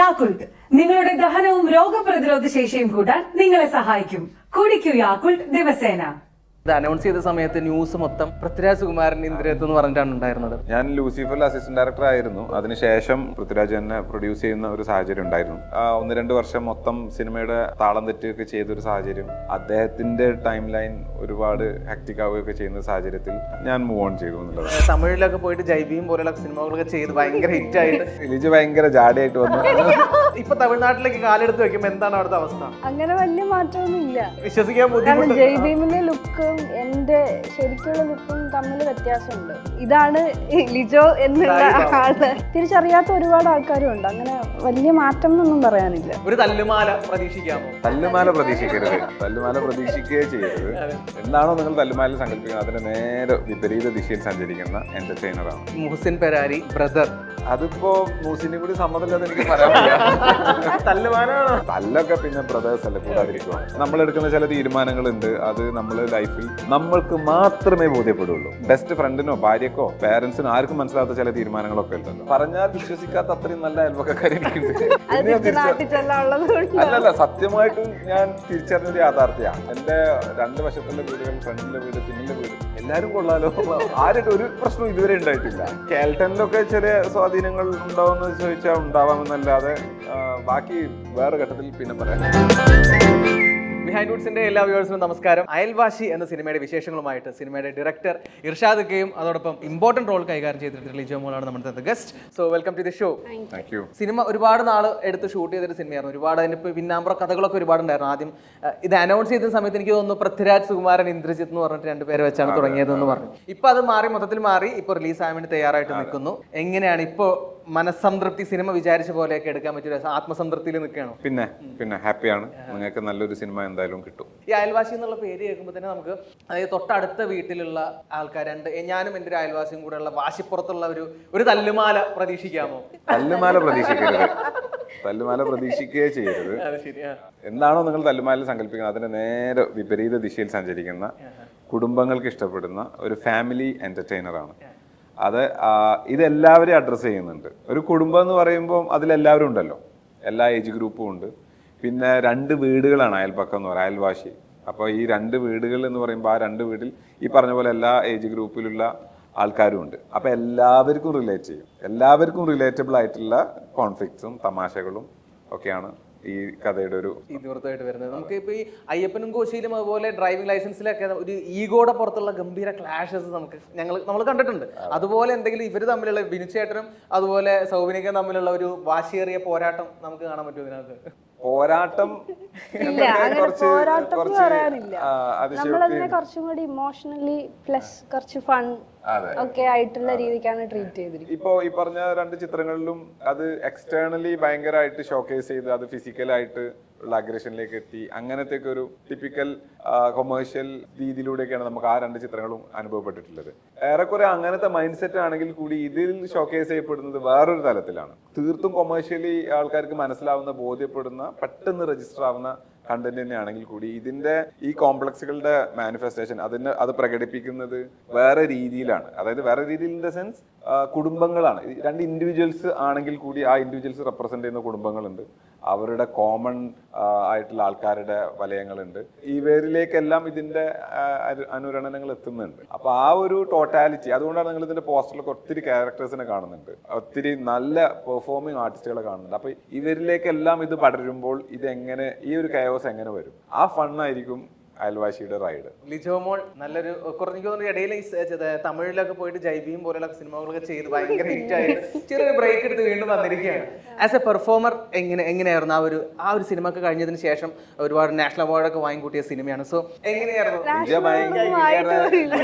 യാക്കുൾട്ട് നിങ്ങളുടെ ദഹനവും രോഗപ്രതിരോധ ശേഷിയും കൂട്ടാൻ നിങ്ങളെ സഹായിക്കും കുടിക്കൂ യാക്കുൾട്ട് ദിവസേന ഇത് അനൗൺസ് ചെയ്ത സമയത്ത് ന്യൂസ് മൊത്തം പൃഥ്വിരാജ് സുകുമാരൻ ഇന്ദ്രിയത്ത് എന്ന് പറഞ്ഞിട്ടാണ് ഉണ്ടായിരുന്നത് ഞാൻ ലൂസിഫറിൽ അസിസ്റ്റന്റ് ഡയറക്ടർ ആയിരുന്നു അതിനുശേഷം പൃഥ്വിരാജ് തന്നെ പ്രൊഡ്യൂസ് ചെയ്യുന്ന ഒരു സാഹചര്യം ഉണ്ടായിരുന്നു ആ, ഒന്ന് രണ്ട് വർഷം മൊത്തം സിനിമയുടെ താളം തെറ്റുകയൊക്കെ ചെയ്ത ഒരു സാഹചര്യം അദ്ദേഹത്തിന്റെ ടൈം ലൈൻ ഒരുപാട് ഹെക്ടിക് ആവുകയൊക്കെ ചെയ്യുന്ന സാഹചര്യത്തിൽ ഞാൻ മൂവ് ഓൺ ചെയ്തു എന്നുള്ളത് ഏഹ് തമിഴിലൊക്കെ പോയിട്ട് ജൈബിയും പോലെയുള്ള സിനിമകളൊക്കെ ചെയ്ത് ഭയങ്കര ഹിറ്റ് ആയിട്ട് ലിജ് ഭയങ്കര ജാടയായിട്ട് വന്നു ഇപ്പൊ തമിഴ്നാട്ടിലേക്ക് കാലെടുത്ത് വെക്കുമ്പോൾ എന്താണ് അവിടുത്തെ അവസ്ഥ അങ്ങനെ വലിയ മാറ്റമൊന്നും ഇല്ല വിശ്വസിക്കാൻ കാരണം ബുദ്ധിമുട്ട് ജയ്ഭീമിന്റെ ലുക്കും എന്റെ ശരിക്കുള്ള ലുക്കും തമ്മിൽ വ്യത്യാസമുണ്ട് ഇതാണ് ലിജോ എന്നുള്ള ആള് തിരിച്ചറിയാത്ത ഒരുപാട് ആൾക്കാരും ഉണ്ട് അങ്ങനെ വലിയ മാറ്റം എന്നൊന്നും പറയാനില്ല ഒരു തല്ലുമാല പ്രതീക്ഷിക്കാമോ തല്ലുമാല പ്രതീക്ഷിക്കരുത് തല്ലുമാല പ്രതീക്ഷിക്കുകയേ ചെയ്യരുത് എന്താണോ നിങ്ങൾ തല്ലുമാല സങ്കല്പിക്കുന്നത് അതിന്റെ നേരെ വിപരീത ദിശയിൽ സഞ്ചരിക്കുന്ന എന്റർടൈനറാണ് മുഹസിൻ പെരാരി ബ്രദർ അതിപ്പോ മൂസിനെ കൂടി സമ്മതമില്ലാതെ എനിക്ക് പറയാൻ വയ്യ. തല്ലുമാല തല്ലൊക്കെ പിന്നെ ബ്രദേഴ്സ് അല്ലേ കൂടാതിരിക്കുക നമ്മൾ എടുക്കുന്ന ചില തീരുമാനങ്ങളുണ്ട് അത് നമ്മൾ ലൈഫിൽ നമ്മൾക്ക് മാത്രമേ ബോധ്യപ്പെടുള്ളൂ ബെസ്റ്റ് ഫ്രണ്ടിനോ ഭാര്യക്കോ പേരൻസിനോ ആർക്കും മനസ്സിലാത്ത ചില തീരുമാനങ്ങളൊക്കെ ഉണ്ടല്ലോ പറഞ്ഞാൽ വിശ്വസിക്കാത്ത അത്രയും നല്ല അയൽവക്കക്കാർ എനിക്കുണ്ട് അത് ഇന്ന് ഞാൻ തിരിച്ച് തിരിച്ച- നാട്ടിൽ ചെല്ലാനുള്ളത് കൊണ്ട് അല്ലല്ല സത്യമായിട്ടും ഞാൻ തിരിച്ചറിഞ്ഞൊരു യാഥാർത്ഥ്യമാണ് എന്റെ രണ്ട് വശത്തുള്ള വീടുകൾ ഫ്രണ്ടിലെ വീട് പിന്നിലെ വീട് എല്ലാരും കൊള്ളാലോ ആരും ഒരു പ്രശ്നവും ഇതുവരെ ഉണ്ടായിട്ടില്ല കേൾട്ടനിലൊക്കെ ചെറിയ സ്വാധീനങ്ങൾ ഉണ്ടാവുമെന്ന് ചോദിച്ചാൽ ഉണ്ടാവാമെന്നല്ലാതെ ആ, ബാക്കി വേറെ ഘട്ടത്തിൽ പിന്നെ പറയാം ബിഹൈൻഡ് വുഡ്സിന്റെ എല്ലാ വ്യൂവേഴ്സിനും നമസ്കാരം അയൽവാശി എന്ന സിനിമയുടെ വിശേഷങ്ങളുമായിട്ട് സിനിമയുടെ ഡയറക്ടർ ഇർഷാദ് കെയും അതോടൊപ്പം ഇമ്പോർട്ടന്റ് റോൾ കൈകാര്യം ചെയ്തിട്ടുള്ള ലിജോ മോളാണ് നമ്മുടെ guest so welcome to the show thank you സിനിമ ഒരുപാട് നാൾ എടുത്ത് ഷൂട്ട് ചെയ്തൊരു സിനിമയായിരുന്നു ഒരുപാട് അതിന് ഇപ്പോൾ പിന്നാമ്പുറ കഥകളൊക്കെ ഒരുപാടുണ്ടായിരുന്നു ആദ്യം അഹ് ഇത് അനൗൺസ് ചെയ്ത സമയത്ത് എനിക്ക് തോന്നുന്നു പൃഥ്വിരാജ് സുകുമാരൻ ഇന്ദ്രജിത്ത് എന്ന് പറഞ്ഞിട്ട് രണ്ട് പേര് വെച്ചാണ് തുടങ്ങിയതെന്ന് പറഞ്ഞു ഇപ്പൊ അത് മാറി മൊത്തത്തിൽ മാറി ഇപ്പൊ റിലീസ് ആവാൻ വേണ്ടി തയ്യാറായിട്ട് നിൽക്കുന്നു എങ്ങനെയാണ് ഇപ്പോ മനസ്സംതൃപ്തി സിനിമ വിചാരിച്ച പോലെയൊക്കെ എടുക്കാൻ പറ്റിയ ഒരു ആത്മസംതൃപ്തിയിൽ നിൽക്കുകയാണോ പിന്നെ പിന്നെ ഹാപ്പിയാണ് നിങ്ങൾക്ക് നല്ലൊരു സിനിമ എന്തായാലും കിട്ടും ഈ അയൽവാസി എന്നുള്ള പേര് കേൾക്കുമ്പോൾ തന്നെ നമുക്ക് അതായത് തൊട്ടടുത്ത വീട്ടിലുള്ള ആൾക്കാർ രണ്ട് ഞാനും എൻ്റെ ഒരു അയൽവാസിയും കൂടെ ഉള്ള വാശിപ്പുറത്തുള്ള ഒരു ഒരു തല്ലുമാല പ്രതീക്ഷിക്കാമോ തല്ലുമാല പ്രതീക്ഷിക്കരുത് തല്ലുമാല പ്രതീക്ഷിക്കുകയേ ചെയ്യരുത് അത് ശരിയാ എന്താണോ നിങ്ങൾ തല്ലുമാല സങ്കല്പിക്കുന്നത് അതിന്റെ നേരെ വിപരീത ദിശയിൽ സഞ്ചരിക്കുന്ന കുടുംബങ്ങൾക്ക് ഇഷ്ടപ്പെടുന്ന ഒരു ഫാമിലി എന്റർടൈനറാണ് അത് ആ, ഇതെല്ലാവരെയും അഡ്രസ്സ് ചെയ്യുന്നുണ്ട് ഒരു കുടുംബം എന്ന് പറയുമ്പോൾ അതിലെല്ലാവരും ഉണ്ടല്ലോ എല്ലാ ഏജ് ഗ്രൂപ്പും ഉണ്ട് പിന്നെ രണ്ട് വീടുകളാണ് അയൽപ്പക്കം എന്ന് പറയുക അയൽവാശി അപ്പോൾ ഈ രണ്ട് വീടുകൾ എന്ന് പറയുമ്പോൾ ആ രണ്ട് വീട്ടിൽ ഈ പറഞ്ഞ പോലെ എല്ലാ ഏജ് ഗ്രൂപ്പിലുള്ള ആൾക്കാരും ഉണ്ട് അപ്പോൾ എല്ലാവർക്കും റിലേറ്റ് ചെയ്യും എല്ലാവർക്കും റിലേറ്റബിൾ ആയിട്ടുള്ള കോൺഫ്ലിക്ട്സും തമാശകളും ഒക്കെയാണ് ഈ കഥയുടെ ഒരു ഇതിവൃത്തമായിട്ട് വരുന്നത് നമുക്ക് ഇപ്പൊ ഈ അയ്യപ്പനും കോശിയിലും അതുപോലെ ഡ്രൈവിംഗ് ലൈസൻസിലൊക്കെ ഒരു ഈഗോടെ പുറത്തുള്ള ഗംഭീര ക്ലാഷസ് നമുക്ക് ഞങ്ങൾ നമ്മൾ കണ്ടിട്ടുണ്ട് അതുപോലെ എന്തെങ്കിലും ഇവർ തമ്മിലുള്ള ബിനുചേട്ടനും അതുപോലെ സൗബിനിക്കും തമ്മിലുള്ള ഒരു വാശിയേറിയ പോരാട്ടം നമുക്ക് കാണാൻ പറ്റും ഇതിനകത്ത് പോരാട്ടം ഇല്ല എന്നൊക്കെ അങ്ങനെ കുറച്ച് പോരാട്ടം എന്ന് കുറച്ച് പറയാനില്ല ആ, അതിശയോക്തി നമ്മളതിനെ കുറച്ചും കൂടി ഇമോഷണലി പ്ലസ് കുറച്ച് ഫൺ ഒക്കെ ആയിട്ടുള്ള രീതിക്കാണ് ട്രീറ്റ് ചെയ്തിരിക്കുന്നത് ഇപ്പോ ഈ പറഞ്ഞ രണ്ട് ചിത്രങ്ങളിലും അത് എക്സ്റ്റേണലി ഭയങ്കരമായിട്ട് ഷോക്കേസ് ചെയ്ത് അത് ഫിസിക്കലായിട്ട് ഉള്ള അഗ്രഷനിലേക്ക് എത്തി അങ്ങനത്തെ ഒരു ടിപ്പിക്കൽ കൊമേഴ്ഷ്യൽ രീതിയിലൂടെയൊക്കെയാണ് നമുക്ക് ആ രണ്ട് ചിത്രങ്ങളും അനുഭവപ്പെട്ടിട്ടുള്ളത് ഏറെക്കുറെ അങ്ങനത്തെ മൈൻഡ് സെറ്റ് ആണെങ്കിൽ കൂടി ഇതിൽ ഷോക്കേസ് ചെയ്യപ്പെടുന്നത് വേറൊരു തലത്തിലാണ് തീർത്തും കൊമേഴ്ഷ്യലി ആൾക്കാർക്ക് മനസ്സിലാവുന്ന ബോധ്യപ്പെടുന്ന പെട്ടെന്ന് രജിസ്റ്റർ ആവുന്ന കണ്ടന്റ് തന്നെയാണെങ്കിൽ കൂടി ഇതിന്റെ ഈ കോംപ്ലക്സുകളുടെ മാനിഫെസ്റ്റേഷൻ അതിന് അത് പ്രകടിപ്പിക്കുന്നത് വേറെ രീതിയിലാണ് അതായത് വേറെ രീതിയിൽ ഇൻ ദ സെൻസ് കുടുംബങ്ങളാണ് ഈ രണ്ട് ഇൻഡിവിജ്വൽസ് ആണെങ്കിൽ കൂടി ആ ഇൻഡിവിജ്വൽസ് റെപ്രസെന്റ് ചെയ്യുന്ന കുടുംബങ്ങളുണ്ട് അവരുടെ കോമൺ ആയിട്ടുള്ള ആൾക്കാരുടെ വലയങ്ങളുണ്ട് ഇവരിലേക്കെല്ലാം ഇതിന്റെ ആ, അനു- അനുരണനങ്ങൾ എത്തുന്നുണ്ട് അപ്പൊ ആ ഒരു ടോട്ടാലിറ്റി അതുകൊണ്ടാണ് നിങ്ങൾ ഇതിന്റെ പോസ്റ്ററിലൊക്കെ ഒത്തിരി ക്യാരക്ടേഴ്സിനെ കാണുന്നുണ്ട് ഒത്തിരി നല്ല പെർഫോമിംഗ് ആർട്ടിസ്റ്റുകളെ കാണുന്നുണ്ട് അപ്പൊ ഇവരിലേക്കെല്ലാം ഇത് പടരുമ്പോൾ ഇത് എങ്ങനെ ഈ ഒരു കയോസ് എങ്ങനെ വരും ആ ഫണ്ണായിരിക്കും അയൽവാശിയുടെ റൈഡ് ലിജോമോൾ നല്ലൊരു കുറഞ്ഞ എനിക്ക് തോന്നുന്നു ഇടയിൽ ഈ സ- ഇത് തമിഴിലൊക്കെ പോയിട്ട് ജൈബിയും പോലെയുള്ള സിനിമകളൊക്കെ ചെയ്ത് ഭയങ്കര ഹിറ്റ് ആയിട്ട് ചെറിയൊരു ബ്രേക്ക് എടുത്ത് വീണ്ടും വന്നിരിക്കുകയാണ് ആസ് എ പെർഫോമർ എങ്ങനെ എങ്ങനെയായിരുന്നു ആ ഒരു ആ ഒരു സിനിമ ഒക്കെ കഴിഞ്ഞതിന് ശേഷം ഒരുപാട് നാഷണൽ അവാർഡൊക്കെ വാങ്ങിക്കൂട്ടിയ സിനിമയാണ് സോ എങ്ങനെയായിരുന്നു ലിജ ഭയങ്കര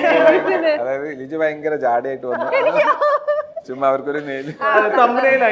അതായത് ലിജ ഭയങ്കര ജാടയായിട്ട് വന്നു ചുമ്മാ അവർക്കൊരു നേര് തമ്പനയിലായി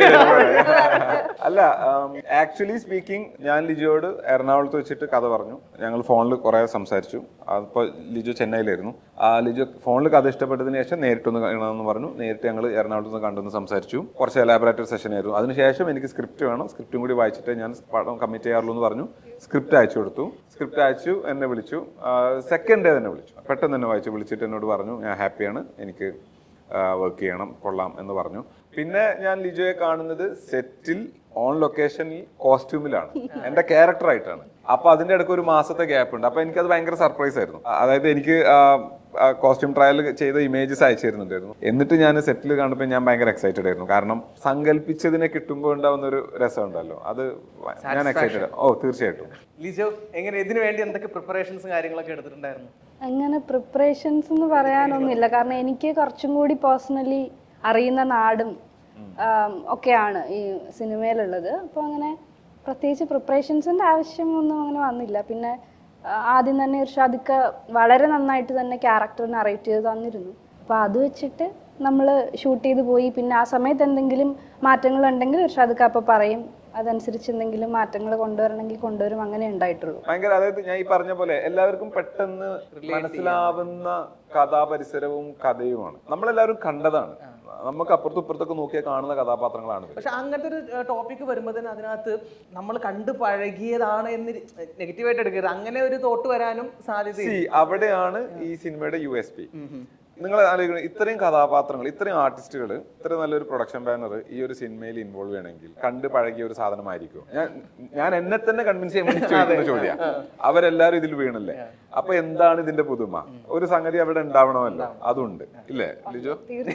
അല്ല ആക്ച്വലി സ്പീക്കിംഗ് ഞാൻ ലിജോയോട് എറണാകുളത്ത് വെച്ചിട്ട് കഥ പറഞ്ഞു ഞങ്ങൾ ഫോണിൽ കുറെ സംസാരിച്ചു അപ്പോൾ ലിജോ ചെന്നൈയിലായിരുന്നു ആ ലിജോ ഫോണിൽ കഥ ഇഷ്ടപ്പെട്ടതിന് ശേഷം നേരിട്ടൊന്ന് കാണണമെന്ന് പറഞ്ഞു നേരിട്ട് ഞങ്ങൾ എറണാകുളത്ത് നിന്ന് കണ്ടൊന്ന് സംസാരിച്ചു കുറച്ച് എലാബറേറ്റഡ് സെഷൻ ആയിരുന്നു അതിനുശേഷം എനിക്ക് സ്ക്രിപ്റ്റ് വേണം സ്ക്രിപ്റ്റും കൂടി വായിച്ചിട്ട് ഞാൻ പടം കമ്മിറ്റ് ചെയ്യാറുള്ളൂ എന്ന് പറഞ്ഞു സ്ക്രിപ്റ്റ് അയച്ചു കൊടുത്തു സ്ക്രിപ്റ്റ് അയച്ചു എന്നെ വിളിച്ചു സെക്കൻഡ് ഡേ തന്നെ വിളിച്ചു പെട്ടെന്ന് തന്നെ വായിച്ചു വിളിച്ചിട്ട് എന്നോട് പറഞ്ഞു ഞാൻ ഹാപ്പിയാണ് എനിക്ക് വർക്ക് ചെയ്യണം കൊള്ളാം എന്ന് പറഞ്ഞു പിന്നെ ഞാൻ ലിജോയെ കാണുന്നത് സെറ്റിൽ ഓൺ ലൊക്കേഷനിൽ കോസ്റ്റ്യൂമിലാണ് എന്റെ ക്യാരക്ടർ ആയിട്ടാണ് അപ്പൊ അതിന്റെ ഇടയ്ക്ക് ഒരു മാസത്തെ ഗ്യാപ്പ് ഉണ്ട് അപ്പൊ എനിക്കത് ഭയങ്കര സർപ്രൈസ് ആയിരുന്നു അ- അതായത് എനിക്ക് കോസ്റ്റ്യൂം ട്രയൽ ചെയ്ത ഇമേജസ് അയച്ചു തരുന്നുണ്ടായിരുന്നു എന്നിട്ട് ഞാൻ സെറ്റിൽ കണ്ടപ്പോൾ ഞാൻ ഭയങ്കര എക്സൈറ്റഡ് ആയിരുന്നു കാരണം സങ്കല്പിച്ചതിനെ കിട്ടുമ്പോൾ ഉണ്ടാവുന്ന ഒരു രസം ഉണ്ടല്ലോ അത് വ- ഞാൻ എക്സൈറ്റഡ് ഓ തീർച്ചയായിട്ടും ലിജോ എങ്ങനെ ഇതിനു വേണ്ടി എന്തൊക്കെ പ്രിപ്പറേഷൻസും കാര്യങ്ങളൊക്കെ എടുത്തിട്ടുണ്ടായിരുന്നു അങ്ങനെ പ്രിപ്പറേഷൻസ് എന്ന് പറയാനൊന്നുമില്ല കാരണം എനിക്ക് കുറച്ചും കൂടി പേഴ്സണലി അറിയുന്ന നാടും ആം, ഒക്കെയാണ് ഈ സിനിമയിലുള്ളത് അപ്പോൾ അങ്ങനെ പ്രത്യേകിച്ച് പ്രിപ്പറേഷൻസിൻ്റെ ആവശ്യമൊന്നും അങ്ങനെ വന്നില്ല പിന്നെ ആ, ആദ്യം തന്നെ ഇർഷാദിക്ക വളരെ നന്നായിട്ട് തന്നെ ക്യാരക്ടർ നറേറ്റ് ചെയ്ത് തന്നിരുന്നു അപ്പോൾ അത് വെച്ചിട്ട് നമ്മൾ ഷൂട്ട് ചെയ്ത് പോയി പിന്നെ ആ സമയത്ത് എന്തെങ്കിലും മാറ്റങ്ങൾ ഉണ്ടെങ്കിൽ ഇർഷാദിക്ക അപ്പോൾ പറയും അതനുസരിച്ച് എന്തെങ്കിലും മാറ്റങ്ങൾ കൊണ്ടുവരണമെങ്കിൽ കൊണ്ടുവരും അങ്ങനെ ഉണ്ടായിട്ടുള്ളൂ ഭയങ്കര അതായത് ഞാൻ ഈ പറഞ്ഞ പോലെ എല്ലാവർക്കും പെട്ടെന്ന് മനസ്സിലാവുന്ന കഥാപരിസരവും കഥയുമാണ് നമ്മളെല്ലാവരും കണ്ടതാണ് നമുക്ക് അപ്പുറത്തും ഇപ്പുറത്തൊക്കെ നോക്കിയാൽ കാണുന്ന കഥാപാത്രങ്ങളാണ് ഇവര്. പക്ഷെ അങ്ങനത്തെ ഒരു ടോപ്പിക്ക് വരുമ്പോൾ തന്നെ അതിനകത്ത് നമ്മൾ കണ്ടു പഴകിയതാണ് എന്ന് നെഗറ്റീവായിട്ട് എടുക്കരുത് അങ്ങനെ ഒരു തോട്ട് വരാനും സാധ്യതയില്ല See, അവിടെയാണ് ഈ സിനിമയുടെ യു എസ് പി നിങ്ങൾ ആലോചിക്കണം ഇത്രയും കഥാപാത്രങ്ങൾ ഇത്രയും ആർട്ടിസ്റ്റുകൾ ഇത്രയും നല്ലൊരു പ്രൊഡക്ഷൻ ബാനർ ഈ ഒരു സിനിമയിൽ ഇൻവോൾവ് ചെയ്യണമെങ്കിൽ കണ്ട് പഴകിയ ഒരു സാധനമായിരിക്കും ഞാൻ ഞാൻ എന്നെ തന്നെ കൺവിൻസ് ചെയ്യാൻ വേണ്ടി ചോദിക്കുന്ന ചോദ്യം അവരെല്ലാരും ഇതിൽ വീണല്ലേ അപ്പൊ എന്താണ് ഇതിന്റെ പുതുമ ഒരു സംഗതി അവിടെ ഉണ്ടാവണമല്ലോ അതുണ്ട് ഇല്ലേ ലിജോ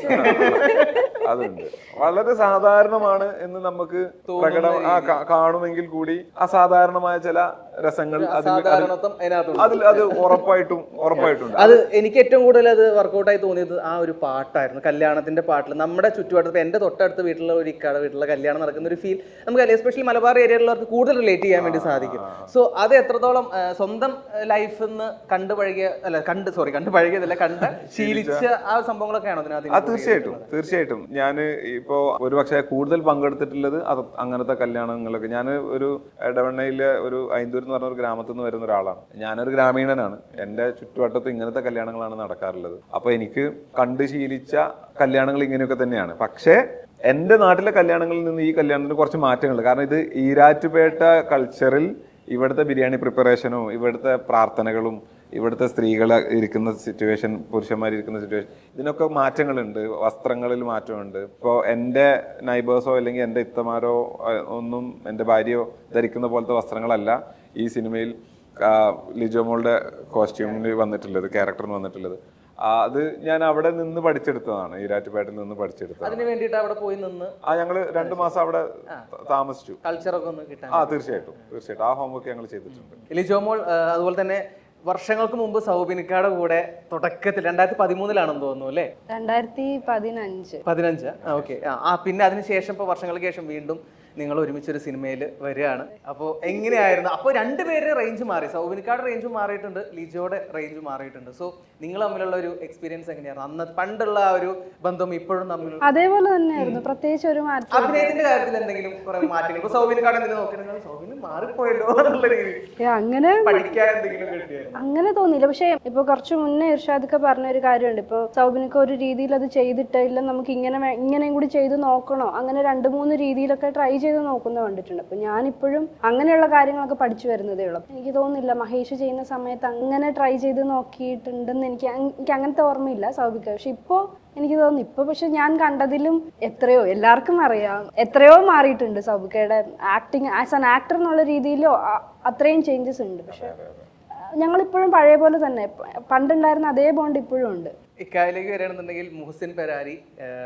അതുണ്ട് വളരെ സാധാരണമാണ് എന്ന് നമുക്ക് പ്രകടം ആ കാ- കാണുമെങ്കിൽ കൂടി അസാധാരണമായ ചില രസങ്ങൾ അതിൽ അതിൽ- സാധാരണത്വം അതിനകത്തുണ്ട് അതിൽ അത് ഉറപ്പായിട്ടും ഉറപ്പായിട്ടുണ്ട് അത് എനിക്ക് ഏറ്റവും കൂടുതൽ അത് വർക്കൗട്ടായി തോന്നിയത് ആ ഒരു പാട്ടായിരുന്നു കല്യാണത്തിന്റെ പാട്ടിൽ നമ്മുടെ ചുറ്റുവട്ടത്ത് എന്റെ തൊട്ടടുത്ത വീട്ടിലുള്ള ഒരു ഇക്കാടെ വീട്ടിലുള്ള കല്യാണം നടക്കുന്ന ഒരു ഫീൽ നമുക്ക് എസ്പെഷ്യലി മലബാർ ഏരിയയിലുള്ളവർക്ക് കൂടുതൽ റിലേറ്റ് ചെയ്യാൻ വേണ്ടി സാധിക്കും സോ അത് എത്രത്തോളം ആ, സ്വന്തം ലൈഫിൽ നിന്ന് കണ്ടു പഴകിയ അല്ല കണ്ട് സോറി കണ്ടു പഴകിയതല്ല കണ്ട് ശീലിച്ച ആ സംഭവങ്ങളൊക്കെയാണോ അതിനകത്ത് ആ തീർച്ചയായിട്ടും തീർച്ചയായിട്ടും ഞാൻ ഇപ്പോ ഒരുപക്ഷെ കൂടുതൽ പങ്കെടുത്തിട്ടുള്ളത് അത് അങ്ങനത്തെ കല്യാണങ്ങളൊക്കെ ഞാൻ ഒരു ഇടവണ്ണയിലെ ഒരു ഐന്തൂർ എന്ന് പറഞ്ഞ ഒരു ഗ്രാമത്തിൽ നിന്ന് വരുന്ന ഒരാളാണ് ഞാനൊരു ഗ്രാമീണനാണ് എന്റെ ചുറ്റുവട്ടത്ത് ഇങ്ങനത്തെ കല്യാണങ്ങളാണ് നടക്കാറുള്ളത് അപ്പൊ എനിക്ക് കണ്ട് ശീലിച്ച കല്യാണങ്ങൾ ഇങ്ങനെയൊക്കെ തന്നെയാണ് പക്ഷേ എന്റെ നാട്ടിലെ കല്യാണങ്ങളിൽ നിന്ന് ഈ കല്യാണത്തിന് കുറച്ച് മാറ്റങ്ങളുണ്ട് കാരണം ഇത് ഈരാറ്റുപേട്ട കൾച്ചറിൽ ഇവിടുത്തെ ബിരിയാണി പ്രിപ്പറേഷനും ഇവിടുത്തെ പ്രാർത്ഥനകളും ഇവിടുത്തെ സ്ത്രീകൾ ഇരിക്കുന്ന സിറ്റുവേഷൻ പുരുഷന്മാർ ഇരിക്കുന്ന സിറ്റുവേഷൻ ഇതിനൊക്കെ മാറ്റങ്ങളുണ്ട് വസ്ത്രങ്ങളിൽ മാറ്റമുണ്ട് ഇപ്പോൾ എൻ്റെ നൈബേഴ്സോ അല്ലെങ്കിൽ എൻ്റെ ഇത്തമാരോ അഹ് ഒന്നും എൻ്റെ ഭാര്യയോ ധരിക്കുന്ന പോലത്തെ വസ്ത്രങ്ങളല്ല ഈ സിനിമയിൽ ആ, ലിജോമോളുടെ കോസ്റ്റ്യൂമിന് വന്നിട്ടുള്ളത് ക്യാരക്ടറിന് വന്നിട്ടുള്ളത് ആ, അത് ഞാൻ അവിടെ നിന്ന് പഠിച്ചെടുത്തതാണ് ഈരാറ്റുപേട്ടിൽ നിന്ന് പഠിച്ചെടുത്തതാണ് അതിന് വേണ്ടിയിട്ട് അവിടെ പോയി നിന്ന് ആ ഞങ്ങൾ രണ്ടു മാസം അവിടെ താമസിച്ചു കൾച്ചറൊക്കെ ഒന്ന് കിട്ടാൻ ആ തീർച്ചയായിട്ടും തീർച്ചയായിട്ടും ആ ഹോംവർക്ക് ഞങ്ങൾ ചെയ്തിട്ടുണ്ട് എലിജോമോൾ ആ, അതുപോലെ തന്നെ വർഷങ്ങൾക്ക് മുമ്പ് സൗബിനിക്കാടെ കൂടെ തുടക്കത്തിൽ രണ്ടായിരത്തി പതിമൂന്നിലാണെന്ന് തോന്നുന്നു അല്ലേ രണ്ടായിരത്തി പതിനഞ്ച് പതിനഞ്ച് ഓക്കെ ആ പിന്നെ അതിനുശേഷം ഇപ്പോൾ വർഷങ്ങൾക്ക് ശേഷം വീണ്ടും നിങ്ങൾ ഒരുമിച്ച് ഒരു സിനിമയിൽ വരികയാണ് അപ്പോൾ എങ്ങനെയായിരുന്നു അപ്പോൾ രണ്ടുപേരുടെ റേഞ്ച് മാറി സൗബിനിക്കാട് റേഞ്ച് മാറിയിട്ടുണ്ട് ലിജോയുടെ റേഞ്ച് മാറിയിട്ടുണ്ട് സോ നിങ്ങൾ തമ്മിലുള്ള ഒരു എക്സ്പീരിയൻസ് എങ്ങനെയായിരുന്നു അന്ന് പണ്ടുള്ള ആ ഒരു ബന്ധം ഇപ്പോഴും തമ്മിൽ അതേപോലെ തന്നെയായിരുന്നു പ്രത്യേകിച്ച് ഒരു മാറ്റം അഭിനയത്തിന്റെ കാര്യത്തിൽ എന്തെങ്കിലും കുറെ മാറ്റങ്ങൾ ഇപ്പോൾ സൗബിനിക്കാട് എന്തെങ്കിലും നോക്കിയാൽ സൗബിന് മാറിപ്പോയല്ലോ എന്നുള്ള രീതി ഏ, അങ്ങനെ പഠിക്കാൻ എന്തെങ്കിലും കിട്ടിയായിരുന്നു അങ്ങനെ തോന്നിയില്ല പക്ഷേ ഇപ്പൊ കുറച്ച് മുന്നേ ഇർഷാദൊക്കെ പറഞ്ഞ ഒരു കാര്യമുണ്ട് ഇപ്പൊ സൗബിനൊക്കെ ഒരു രീതിയിൽ അത് ചെയ്തിട്ടില്ല നമുക്ക് ഇങ്ങനെ വേ- ഇങ്ങനെയും കൂടി ചെയ്ത് നോക്കണോ അങ്ങനെ രണ്ട് മൂന്ന് രീതിയിലൊക്കെ ട്രൈ ചെയ്ത് നോക്കുന്ന കണ്ടിട്ടുണ്ട് അപ്പൊ ഞാനിപ്പോഴും അങ്ങനെയുള്ള കാര്യങ്ങളൊക്കെ പഠിച്ചു വരുന്നതേ ഉള്ളൂ എനിക്ക് തോന്നുന്നില്ല മഹേഷ് ചെയ്യുന്ന സമയത്ത് അങ്ങനെ ട്രൈ ചെയ്ത് നോക്കിയിട്ടുണ്ടെന്ന് എനിക്ക് അങ്- എനിക്ക് അങ്ങനത്തെ ഓർമ്മയില്ല സൗബിക്ക് പക്ഷെ ഇപ്പോ എനിക്ക് തോന്നുന്നു ഇപ്പൊ പക്ഷെ ഞാൻ കണ്ടതിലും എത്രയോ എല്ലാവർക്കും അറിയാം എത്രയോ മാറിയിട്ടുണ്ട് സൗബിക്കയുടെ ആക്ടിങ് ആസ് ആൻ ആക്ടർ എന്നുള്ള രീതിയിലോ അ- അത്രയും ചേഞ്ചസ് ഉണ്ട് പക്ഷെ ഞങ്ങളിപ്പോഴും പഴയ പോലെ തന്നെ പ- പണ്ടുണ്ടായിരുന്ന അതേ ബോണ്ട് ഇപ്പോഴും ഉണ്ട് ഇക്കായിലേക്ക് വരികയാണെന്നുണ്ടെങ്കിൽ Muhsin Parari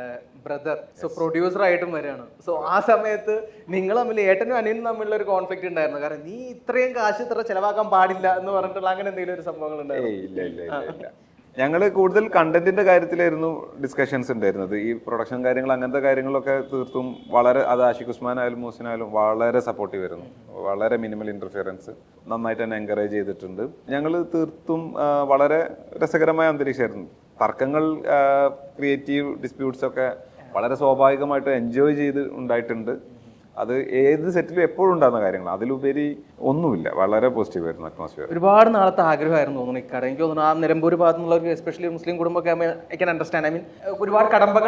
brother so producer ആയിട്ടും വരികയാണ് സോ ആ സമയത്ത് നിങ്ങൾ തമ്മിൽ ഏട്ടനും അനിയനും തമ്മിലുള്ള ഒരു കോൺഫ്ലിക്റ്റ് ഉണ്ടായിരുന്നു കാരണം നീ ഇത്രയും കാശ് ഇത്ര ചെലവാക്കാൻ പാടില്ല എന്ന് പറഞ്ഞിട്ടുള്ള അങ്ങനെ എന്തെങ്കിലും ഒരു സംഭവങ്ങൾ ഉണ്ടായിരുന്നു ഏയ് ഇല്ല ഇല്ല ഇല്ല ഇല്ല ഞങ്ങൾ കൂടുതൽ കണ്ടന്റിന്റെ കാര്യത്തിലായിരുന്നു ഡിസ്കഷൻസ് ഉണ്ടായിരുന്നത് ഈ പ്രൊഡക്ഷൻ കാര്യങ്ങൾ അങ്ങനത്തെ കാര്യങ്ങളൊക്കെ തീർത്തും വളരെ അത് ആഷിഖ് ഉസ്മാൻ ആയാലും മൂസിൻ ആയാലും വളരെ സപ്പോർട്ടീവ് ആയിരുന്നു വളരെ മിനിമൽ ഇന്റർഫിയറൻസ് നന്നായിട്ട് തന്നെ എൻകറേജ് ചെയ്തിട്ടുണ്ട് ഞങ്ങൾ തീർത്തും ആ, വളരെ രസകരമായ അന്തരീക്ഷമായിരുന്നു തർക്കങ്ങൾ ക്രിയേറ്റീവ് ഡിസ്പ്യൂട്ട്സ് ഒക്കെ വളരെ സ്വാഭാവികമായിട്ട് എൻജോയ് ചെയ്ത് ഉണ്ടായിട്ടുണ്ട് അത് ഏത് സെറ്റിലും എപ്പോഴും ഉണ്ടാകുന്ന കാര്യങ്ങൾ അതിലുപരി ഒന്നുമില്ല വളരെ പോസിറ്റീവ് ആയിരുന്നു അറ്റ്മോസ്ഫിയർ ഒരുപാട് നാളത്തെ ആഗ്രഹമായിരുന്നു തോന്നുന്നു ഇക്കാര്യം എനിക്ക് തോന്നുന്നു ആ നിലമ്പൂർ ഭാഗത്തു നിന്നുള്ളവർക്ക് എസ്പെഷ്യലി മുസ്ലിം കുടുംബമൊക്കെ I can understand I mean ഒരുപാട് കടമ്പകൾ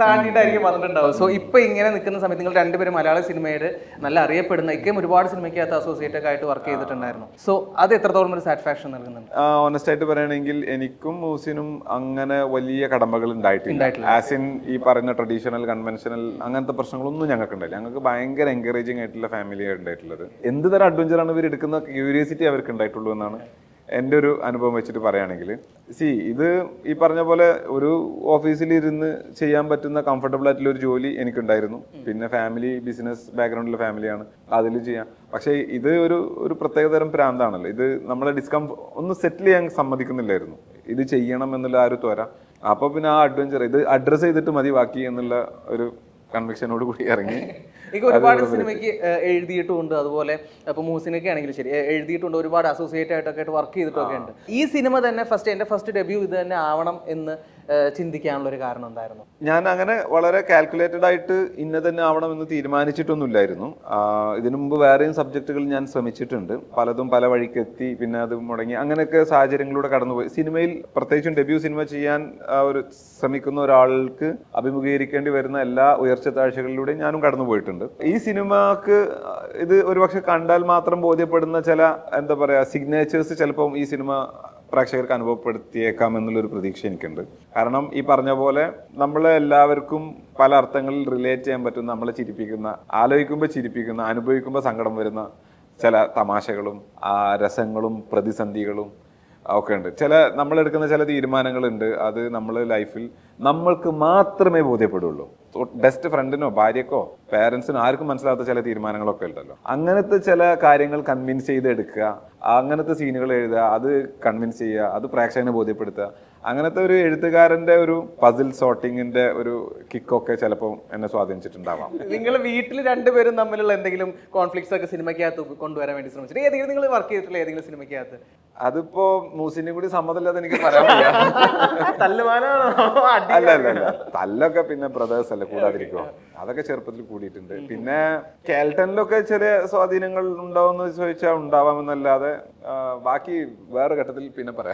താണ്ടിയിട്ടായിരിക്കും വന്നിട്ടുണ്ടാവും സോ ഇപ്പൊ ഇങ്ങനെ നിൽക്കുന്ന സമയത്ത് നിങ്ങൾ രണ്ടുപേരും മലയാള സിനിമയുടെ നല്ല അറിയപ്പെടുന്ന ഇക്കയും ഒരുപാട് സിനിമയ്ക്കകത്ത് അസോസിയേറ്റ് ഒക്കെ ആയിട്ട് വർക്ക് ചെയ്തിട്ടുണ്ടായിരുന്നു സോ അത് എത്രത്തോളം ഒരു സാറ്റിസ്ഫാക്ഷൻ നൽകുന്നുണ്ട് ഓണസ്റ്റ് ആയിട്ട് പറയുകയാണെങ്കിൽ എനിക്കും മൂസിനും അങ്ങനെ വലിയ കടമ്പകൾ ഉണ്ടായിട്ടില്ല ആസ് ഇൻ ഈ പറയുന്ന ട്രഡീഷണൽ കൺവെൻഷണൽ അങ്ങനത്തെ പ്രശ്നങ്ങളൊന്നും ഞങ്ങൾക്ക് ഉണ്ടായില്ല ഞങ്ങൾക്ക് ഭയങ്കര എൻകറേജിങ് ആയിട്ടുള്ള ഫാമിലിയാണ് ഉണ്ടായിട്ടുള്ളത് എന്ത് തരം അഡ്വഞ്ചർ ആണ് ഇവർ എടുക്കുന്ന ക്യൂരിയോസിറ്റി അവർക്ക് ഉണ്ടായിട്ടുള്ളൂ എന്നാണ് എൻ്റെ ഒരു അനുഭവം വെച്ചിട്ട് പറയുകയാണെങ്കിൽ സി ഇത് ഈ പറഞ്ഞ പോലെ ഒരു ഓഫീസിൽ ഇരുന്ന് ചെയ്യാൻ പറ്റുന്ന കംഫർട്ടബിൾ ആയിട്ടുള്ള ഒരു ജോലി എനിക്കുണ്ടായിരുന്നു പിന്നെ ഫാമിലി ബിസിനസ് ബാക്ക്ഗ്രൗണ്ടിലെ ഫാമിലിയാണ് അതിൽ ചെയ്യാം പക്ഷേ ഇത് ഒരു ഒരു പ്രത്യേകതരം പ്രാന്താണല്ലോ ഇത് നമ്മളെ ഡിസ്കംഫ ഒന്ന് സെറ്റിൽ ചെയ്യാൻ സമ്മതിക്കുന്നില്ലായിരുന്നു ഇത് ചെയ്യണം എന്നുള്ള ആ ഒരു ത്വര അപ്പൊ പിന്നെ ആ അഡ്വഞ്ചർ ഇത് അഡ്രസ്സ് ചെയ്തിട്ട് മതി ബാക്കി എന്നുള്ള ഒരു കൺവിക്ഷനോട് കൂടി ഇറങ്ങി എനിക്ക് ഒരുപാട് സിനിമയ്ക്ക് ഏഹ്, എഴുതിയിട്ടുമുണ്ട് അതുപോലെ ഇപ്പൊ മൂസിനൊക്കെ ആണെങ്കിലും ശരി ഏഹ്, എഴുതിയിട്ടുണ്ട് ഒരുപാട് അസോസിയേറ്റ് ആയിട്ടൊക്കെ ആയിട്ട് വർക്ക് ചെയ്തിട്ടൊക്കെ ഉണ്ട് ഈ സിനിമ തന്നെ ഫസ്റ്റ് എന്റെ ഫസ്റ്റ് ഡെബ്യൂ ഇത് തന്നെ ആവണം എന്ന് ഏഹ്, ചിന്തിക്കാനുള്ള ഒരു കാരണം എന്തായിരുന്നു ഞാൻ അങ്ങനെ വളരെ കാൽക്കുലേറ്റഡ് ആയിട്ട് ഇന്ന തന്നെ ആവണമെന്ന് തീരുമാനിച്ചിട്ടൊന്നുമില്ലായിരുന്നു ആഹ് ഇതിനു മുമ്പ് വേറെയും സബ്ജക്റ്റുകൾ ഞാൻ ശ്രമിച്ചിട്ടുണ്ട് പലതും പല വഴിക്ക് എത്തി പിന്നെ അത് മുടങ്ങി അങ്ങനെയൊക്കെ സാഹചര്യങ്ങളിലൂടെ കടന്നുപോയി സിനിമയിൽ പ്രത്യേകിച്ചും ഡെബ്യൂ സിനിമ ചെയ്യാൻ ആ, ഒരു ശ്രമിക്കുന്ന ഒരാൾക്ക് അഭിമുഖീകരിക്കേണ്ടി വരുന്ന എല്ലാ ഉയർച്ച താഴ്ചകളിലൂടെയും ഞാനും കടന്നു പോയിട്ടുണ്ട് ഈ സിനിമക്ക് ഇത് ഒരുപക്ഷെ കണ്ടാൽ മാത്രം ബോധ്യപ്പെടുന്ന ചില എന്താ പറയാ സിഗ്നേച്ചേഴ്സ് ചിലപ്പം ഈ സിനിമ പ്രേക്ഷകർക്ക് അനുഭവപ്പെടുത്തിയേക്കാം എന്നുള്ളൊരു പ്രതീക്ഷ എനിക്കുണ്ട് കാരണം ഈ പറഞ്ഞ പോലെ നമ്മളെ എല്ലാവർക്കും പല അർത്ഥങ്ങളിൽ റിലേറ്റ് ചെയ്യാൻ പറ്റുന്ന നമ്മളെ ചിരിപ്പിക്കുന്ന ആലോചിക്കുമ്പോൾ ചിരിപ്പിക്കുന്ന അനുഭവിക്കുമ്പോൾ സങ്കടം വരുന്ന ചില തമാശകളും ആ രസങ്ങളും പ്രതിസന്ധികളും ഒക്കെ ഉണ്ട് ചില നമ്മൾ എടുക്കുന്ന ചില തീരുമാനങ്ങളുണ്ട് അത് നമ്മൾ ലൈഫിൽ നമ്മൾക്ക് മാത്രമേ ബോധ്യപ്പെടുള്ളൂ ബെസ്റ്റ് ഫ്രണ്ടിനോ ഭാര്യക്കോ പേരൻസിനോ ആർക്കും മനസ്സിലാത്ത ചില തീരുമാനങ്ങളൊക്കെ ഉണ്ടല്ലോ അങ്ങനത്തെ ചില കാര്യങ്ങൾ കൺവിൻസ് ചെയ്ത് എടുക്കുക അങ്ങനത്തെ സീനുകൾ എഴുതുക അത് കൺവിൻസ് ചെയ്യുക അത് പ്രേക്ഷകനെ ബോധ്യപ്പെടുത്തുക അങ്ങനത്തെ ഒരു എഴുത്തുകാരന്റെ ഒരു പസിൽ സോർട്ടിങ്ങിന്റെ ഒരു കിക്കൊക്കെ ചിലപ്പോൾ എന്നെ സ്വാധീനിച്ചിട്ടുണ്ടാവാം നിങ്ങൾ വീട്ടിൽ രണ്ടുപേരും തമ്മിലുള്ള എന്തെങ്കിലും കോൺഫ്ലിക്ട്സ് ഒക്കെ സിനിമയ്ക്കകത്ത് കൊണ്ടുവരാൻ വേണ്ടി ശ്രമിച്ചിട്ട് ഏതെങ്കിലും നിങ്ങൾ വർക്ക് ചെയ്തിട്ടുള്ള ഏതെങ്കിലും സിനിമയ്ക്കകത്ത് അതിപ്പോ മൂസിന്റെ കൂടി സമ്മതമില്ലാതെ എനിക്ക് പറയാൻ വയ്യ. തല്ലുമാനാണോ അടി അല്ല അല്ല അല്ല തല്ലൊക്കെ പിന്നെ ബ്രദേഴ്സ് അല്ലേ കൂടാതിരിക്കുമോ അതൊക്കെ ചെറുപ്പത്തിൽ കൂടിയിട്ടുണ്ട് പിന്നെ കേൾട്ടനിലൊക്കെ ചെറിയ സ്വാധീനങ്ങൾ ഉണ്ടാവുമെന്ന് ചോദിച്ചാൽ ഉണ്ടാവാമെന്നല്ലാതെ ആ, ബാക്കി വേറെ ഘട്ടത്തിൽ പിന്നെ പറയാം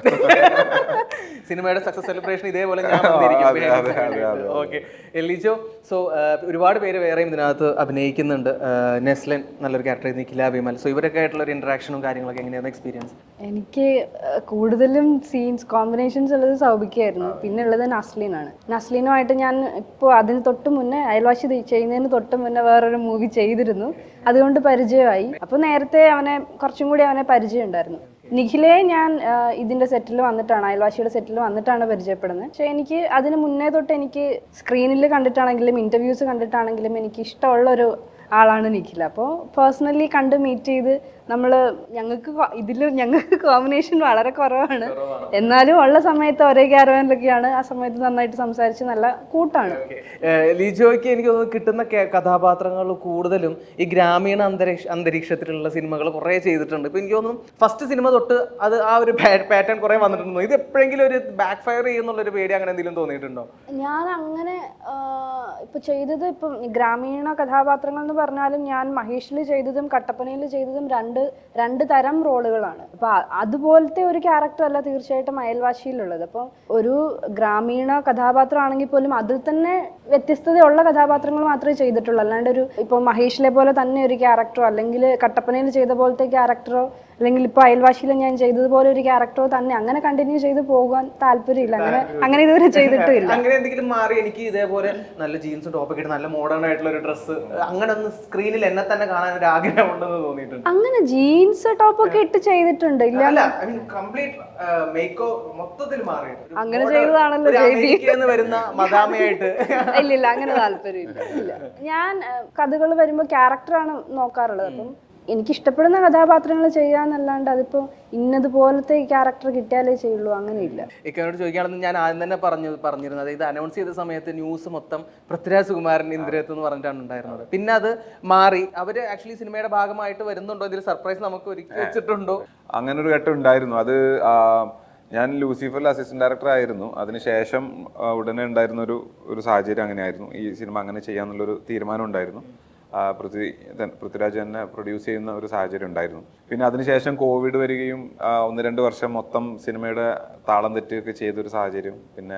സിനിമയുടെ സക്സസ് സെലിബ്രേഷൻ ഇതേപോലെ ഞാൻ അതെ, അതെ, അതെ, അതെ. ഓക്കെ എലിജോ സോ ഒരുപാട് പേര് വേറെയും ഇതിനകത്ത് അഭിനയിക്കുന്നുണ്ട് ആഹ് നെസ്ലൻ നല്ലൊരു ക്യാരക്ടർ നിഖില വിമൽ സോ ഇവരൊക്കെ ആയിട്ടുള്ള ഒരു ഇന്ററാക്ഷനും കാര്യങ്ങളൊക്കെ എങ്ങനെയായിരുന്നു എക്സ്പീരിയൻസ് എനിക്ക് ഏഹ്, കൂടുതലും സീൻസ് കോമ്പിനേഷൻസ് ഉള്ളത് സൗബിക്കായിരുന്നു പിന്നെ ഉള്ളത് നസ്ലീനാണ് നസ്ലീനുമായിട്ട് ഞാൻ ഇപ്പോൾ അതിന് തൊട്ട് മുന്നേ അയൽവാസി ഇത് ചെയ്യുന്നതിന് തൊട്ട് മുന്നേ വേറൊരു മൂവി ചെയ്തിരുന്നു അതുകൊണ്ട് പരിചയമായി അപ്പോൾ നേരത്തെ അവനെ കുറച്ചും കൂടി അവനെ പരിചയം ഉണ്ടായിരുന്നു നിഖിലയെ ഞാൻ ആഹ്, ഇതിന്റെ സെറ്റിൽ വന്നിട്ടാണ് അയൽവാസിയുടെ സെറ്റിൽ വന്നിട്ടാണ് പരിചയപ്പെടുന്നത് പക്ഷേ എനിക്ക് അതിന് മുന്നേ തൊട്ട് എനിക്ക് സ്ക്രീനിൽ കണ്ടിട്ടാണെങ്കിലും ഇന്റർവ്യൂസ് കണ്ടിട്ടാണെങ്കിലും എനിക്ക് ഇഷ്ടമുള്ള ഒരു ആളാണ് നിഖില അപ്പോൾ പേഴ്സണലി കണ്ട് മീറ്റ് ചെയ്ത് നമ്മൾ ഞങ്ങൾക്ക് ഇതിൽ ഞങ്ങൾക്ക് കോമ്പിനേഷൻ വളരെ കുറവാണ് എന്നാലും ഉള്ള സമയത്ത് ഒരേ ക്യാരവാനിലൊക്കെയാണ് ആ സമയത്ത് നന്നായിട്ട് സംസാരിച്ച് നല്ല കൂട്ടാണ് ലിജോയ്ക്ക് എനിക്ക് തോന്നുന്നു കിട്ടുന്ന കേ- കഥാപാത്രങ്ങൾ കൂടുതലും ഈ ഗ്രാമീണ അന്തരീക്ഷ അന്തരീക്ഷത്തിലുള്ള സിനിമകൾ കുറേ ചെയ്തിട്ടുണ്ട് ഇപ്പൊ എനിക്ക് തോന്നുന്നു ഫസ്റ്റ് സിനിമ തൊട്ട് അത് ആ ഒരു പാറ്റേൺ കുറേ വന്നിട്ടുണ്ടോ ഇത് എപ്പോഴെങ്കിലും ഒരു ബാക്ക് ഫയർ ചെയ്യുന്നുള്ള ഒരു പേടി അങ്ങനെ എന്തെങ്കിലും തോന്നിയിട്ടുണ്ടോ ഞാൻ അങ്ങനെ ഇപ്പൊ ചെയ്തത് ഇപ്പം ഗ്രാമീണ കഥാപാത്രങ്ങൾ എന്ന് പറഞ്ഞാലും ഞാൻ മഹേഷിൽ ചെയ്തതും കട്ടപ്പനയിൽ ചെയ്തതും രണ്ട് രണ്ട് തരം റോളുകളാണ് അപ്പൊ അ- അതുപോലത്തെ ഒരു ക്യാരക്ടർ അല്ല തീർച്ചയായിട്ടും അയൽവാശിയിലുള്ളത് അപ്പം ഒരു ഗ്രാമീണ കഥാപാത്രം ആണെങ്കിൽ പോലും അതിൽ തന്നെ വ്യത്യസ്തതയുള്ള കഥാപാത്രങ്ങൾ മാത്രമേ ചെയ്തിട്ടുള്ളൂ അല്ലാണ്ട് ഒരു ഇപ്പോൾ മഹേഷിലെ പോലെ തന്നെ ഒരു ക്യാരക്ടറോ അല്ലെങ്കിൽ കട്ടപ്പനയിൽ ചെയ്ത പോലത്തെ ക്യാരക്ടറോ അല്ലെങ്കിൽ ഇപ്പോൾ അയൽവാശിയിൽ ഞാൻ ചെയ്തതുപോലെ ഒരു ക്യാരക്ടറോ തന്നെ അങ്ങനെ കണ്ടിന്യൂ ചെയ്ത് പോകാൻ താല്പര്യമില്ല അങ്ങനെ അങ്ങനെ ഇതുവരെ ചെയ്തിട്ടുമില്ല അങ്ങനെ എന്തെങ്കിലും മാറി എനിക്ക് ഇതേപോലെ നല്ല ജീൻസും ടോപ്പൊക്കെ ഇട്ട് നല്ല മോഡേൺ ആയിട്ടുള്ള ഒരു ഡ്രസ്സ് അങ്ങനെ ഒന്ന് സ്ക്രീനിൽ എന്നെ തന്നെ കാണാൻ ഒരു ആഗ്രഹം ഉണ്ടെന്ന് തോന്നിയിട്ടുണ്ട് അങ്ങനെ ജീൻസ് ടോപ്പ് ഒക്കെ ഇട്ട് ചെയ്തിട്ടുണ്ട് ഇല്ല അല്ല ഐ മീൻ കംപ്ലീറ്റ് മേക്കോ മൊത്തത്തിൽ മാറി ഒരു അങ്ങനെ modern- ചെയ്തതാണല്ലോ ഒരു ജെയ്ബി. അമേരിക്കയിൽ നിന്ന് വരുന്ന മദാമയായിട്ട് ഇല്ല ഇല്ല അങ്ങനെ താല്പര്യമില്ല ഇല്ല ഞാൻ കഥകൾ വരുമ്പോൾ ക്യാരക്ടറാണ് നോക്കാറുള്ളത് അപ്പം എനിക്ക് ഇഷ്ടപ്പെടുന്ന കഥാപാത്രങ്ങൾ ചെയ്യാന്നല്ലാണ്ട് അതിപ്പോ ഇന്നതുപോലത്തെ ക്യാരക്ടർ കിട്ടിയാലേ ചെയ്യുള്ളൂ അങ്ങനെയില്ല ഇക്കനോട് ചോദിക്കുകയാണെന്ന് ഞാൻ ആദ്യം തന്നെ പറഞ്ഞു പറഞ്ഞിരുന്നത് ഇത് അനൗൺസ് ചെയ്ത സമയത്ത് ന്യൂസ് മൊത്തം പൃഥ്വിരാജ് സുകുമാരൻ ഇന്ദ്രത്ത് എന്ന് പറഞ്ഞിട്ടാണ് ഉണ്ടായിരുന്നത് പിന്നെ അത് മാറി അവര് ആക്ച്വലി സിനിമയുടെ ഭാഗമായിട്ട് വരുന്നുണ്ടോ ഇതിൽ സർപ്രൈസ് നമുക്ക് ഒരുക്കി വെച്ചിട്ടുണ്ടോ അങ്ങനെ ഒരു ഘട്ടം ഉണ്ടായിരുന്നു അത് ആ, ഞാൻ ലൂസിഫറിൽ അസിസ്റ്റന്റ് ഡയറക്ടർ ആയിരുന്നു അതിനുശേഷം ആ, ഉടനെ ഉണ്ടായിരുന്ന ഒരു ഒരു സാഹചര്യം അങ്ങനെയായിരുന്നു ഈ സിനിമ അങ്ങനെ ചെയ്യാന്നുള്ളൊരു തീരുമാനം ഉണ്ടായിരുന്നു ആ, പൃഥ്വി ത- പൃഥ്വിരാജ് തന്നെ പ്രൊഡ്യൂസ് ചെയ്യുന്ന ഒരു സാഹചര്യം ഉണ്ടായിരുന്നു പിന്നെ അതിനുശേഷം കോവിഡ് വരികയും ആ, ഒന്ന് രണ്ട് വർഷം മൊത്തം സിനിമയുടെ താളം തെറ്റുകയൊക്കെ ചെയ്തൊരു സാഹചര്യം പിന്നെ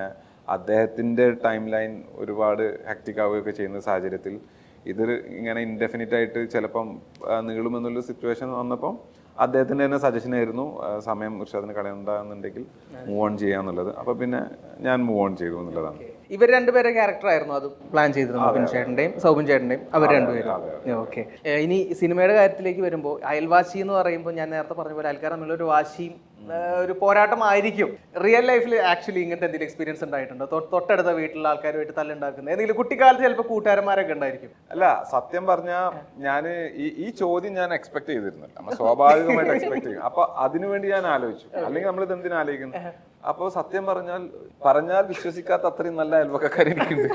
അദ്ദേഹത്തിന്റെ ടൈം ലൈൻ ഒരുപാട് ഹെക്ടിക് ആവുകയൊക്കെ ചെയ്യുന്ന സാഹചര്യത്തിൽ ഇത് ഇങ്ങനെ ഇൻഡെഫിനിറ്റ് ആയിട്ട് ചിലപ്പം ആ, നീളുമെന്നുള്ള സിറ്റുവേഷൻ വന്നപ്പം അദ്ദേഹത്തിന്റെ തന്നെ സജഷൻ ആയിരുന്നു ആ, സമയം ഇർഷാദിന് കളയണ്ടെന്നുണ്ടെങ്കിൽ മൂവ് ഓൺ ചെയ്യാന്നുള്ളത് അപ്പൊ പിന്നെ ഞാൻ മൂവ് ഓൺ ചെയ്തു എന്നുള്ളതാണ് ഇവർ രണ്ടുപേരെ ക്യാരക്ടർ ആയിരുന്നു അത് പ്ലാൻ ചെയ്തിരുന്നത് ബിൻ ചേട്ടന്റെയും സൗബിൻ ചേട്ടന്റെയും അവർ രണ്ടുപേരും ഓക്കെ ഇനി സിനിമയുടെ കാര്യത്തിലേക്ക് വരുമ്പോൾ അയൽവാസി എന്ന് പറയുമ്പോൾ ഞാൻ നേരത്തെ പറഞ്ഞ പോലെ ആൾക്കാർ തമ്മിലുള്ള ഒരു വാശിയും ആ, ഒരു പോരാട്ടമായിരിക്കും റിയൽ ലൈഫിൽ ആക്ച്വലി ഇങ്ങനത്തെ എന്തെങ്കിലും എക്സ്പീരിയൻസ് ഉണ്ടായിട്ടുണ്ടോ തൊ- തൊട്ടടുത്ത വീട്ടിലുള്ള ആൾക്കാരുമായിട്ട് തല്ലുണ്ടാക്കുന്നത് എന്തെങ്കിലും കുട്ടിക്കാലത്ത് ചിലപ്പോൾ കൂട്ടുകാരന്മാരൊക്കെ ഉണ്ടായിരിക്കും അല്ല സത്യം പറഞ്ഞ ഞാൻ ഈ ഈ ചോദ്യം ഞാൻ എക്സ്പെക്ട് ചെയ്തിരുന്നില്ല നമ്മൾ സ്വാഭാവികമായിട്ട് എക്സ്പെക്ട് ചെയ്യും അപ്പൊ അതിനുവേണ്ടി ഞാൻ ആലോചിച്ചു അല്ലെങ്കിൽ നമ്മൾ ഇത് എന്തിനാ ആലോചിക്കുന്നത് അപ്പൊ സത്യം പറഞ്ഞാൽ പറഞ്ഞാൽ വിശ്വസിക്കാത്ത അത്രയും നല്ല അയൽവക്കക്കാർ എനിക്കുണ്ട്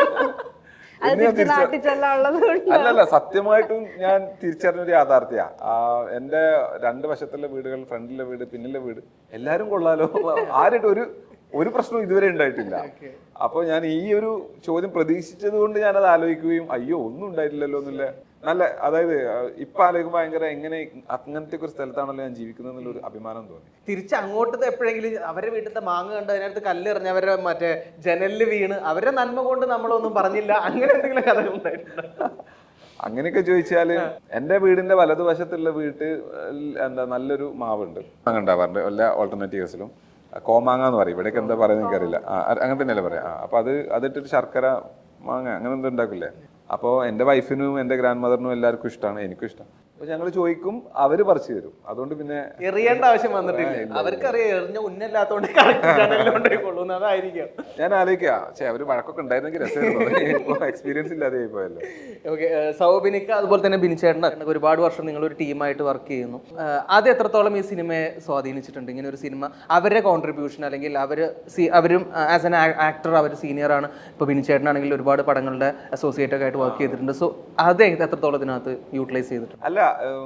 അത് എന്ന് ഞാൻ തിരിച്ച് തിരിച്ച- നാട്ടിൽ ചെല്ലാൻ ഉള്ളത് കൊണ്ട് അല്ലല്ല സത്യമായിട്ടും ഞാൻ തിരിച്ചറിഞ്ഞൊരു യാഥാർത്ഥ്യ എന്റെ രണ്ട് വശത്തുള്ള വീടുകൾ ഫ്രണ്ടിലെ വീട് പിന്നിലെ വീട് എല്ലാരും കൊള്ളാലോ ആരായിട്ട് ഒരു ഒരു പ്രശ്നവും ഇതുവരെ ഉണ്ടായിട്ടില്ല അപ്പൊ ഞാൻ ഈ ഒരു ചോദ്യം പ്രതീക്ഷിച്ചത് കൊണ്ട് ഞാൻ അത് ആലോചിക്കുകയും അയ്യോ ഒന്നും ഉണ്ടായിട്ടില്ലല്ലോ എന്നുള്ള നല്ല അതായത് ആ, ഇപ്പൊ ആലോചിക്കുമ്പോൾ ഭയങ്കര എങ്ങനെ അങ്ങനത്തെ ഒരു സ്ഥലത്താണല്ലോ ഞാൻ ജീവിക്കുന്നത് എന്നുള്ള ഒരു അഭിമാനം തോന്നി തിരിച്ച് അങ്ങോട്ട് എപ്പോഴെങ്കിലും അവരുടെ വീട്ടിലത്തെ മാങ്ങ കണ്ട് അതിനകത്ത് കല്ലെറിഞ്ഞ് അവരെ മറ്റേ ജനലിൽ വീണ് അവരുടെ നന്മ കൊണ്ട് നമ്മളൊന്നും പറഞ്ഞില്ല അങ്ങനെ എന്തെങ്കിലും കഥകൾ ഉണ്ടായിട്ടുണ്ടോ അങ്ങനെയൊക്കെ ചോദിച്ചാല് എന്റെ വീടിന്റെ വലതുവശത്തുള്ള വീട്ടിൽ എന്താ നല്ലൊരു മാവുണ്ട് അങ്ങനെ ഉണ്ടാവാറുണ്ട് എല്ലാ ഓൾട്ടർനേറ്റീവ്സിലും കോമാങ്ങ എന്ന് പറയും ഇവിടേക്ക് എന്താ പറയുന്നത് എനിക്കറിയില്ല ആ, അത് അങ്ങനെ തന്നെയല്ലേ പറയാം ആ, അപ്പൊ അത് അതിട്ടൊരു ശർക്കര മാങ്ങ അങ്ങനെ എന്തോ ഉണ്ടാക്കില്ലേ അപ്പോൾ എൻ്റെ വൈഫിനും എൻ്റെ ഗ്രാൻഡ് മദറിനും എല്ലാവർക്കും ഇഷ്ടമാണ് എനിക്കും ഇഷ്ടം അപ്പോൾ ഞങ്ങൾ ചോദിക്കും അവര് പറിച്ചു തരും അതുകൊണ്ട് പിന്നെ എറിയേണ്ട ആവശ്യം വന്നിട്ടില്ല അവർക്കറിയാം എറിഞ്ഞ ഉന്നല്ലാത്തോണ്ട് ജനലിലോണ്ടേ കൊള്ളുന്നു അതായിരിക്കും ഞാൻ ആലോചിക്കുക പക്ഷേ അവര് വഴക്കൊക്കെ ഉണ്ടായിരുന്നെങ്കിൽ രസമായിരുന്നു എക്സ്പീരിയൻസ് ഇല്ലാതെ ആയി പോയല്ലോ ഓക്കെ സൗബിനിക്ക് അതുപോലെ തന്നെ ബിനിച്ചേട്ടൻ ഒരുപാട് വർഷം നിങ്ങൾ ഒരു ടീമായിട്ട് വർക്ക് ചെയ്യുന്നു ഏഹ് അത് എത്രത്തോളം ഈ സിനിമയെ സ്വാധീനിച്ചിട്ടുണ്ട് ഇങ്ങനെ ഒരു സിനിമ അവരുടെ കോൺട്രിബ്യൂഷൻ അല്ലെങ്കിൽ അവർ അവരും ആസ് എൻ ആക്ടർ അവർ സീനിയറാണ് ഇപ്പോൾ ബിനിച്ചേട്ടനാണെങ്കിൽ ഒരുപാട് പടങ്ങളുടെ അസോസിയേറ്റ് ഒക്കെ ആയിട്ട് വർക്ക് ചെയ്തിട്ടുണ്ട് സോ അത് എത്രത്തോളം ഇതിനകത്ത് യൂട്ടിലൈസ് ചെയ്തിട്ടുണ്ട് അല്ല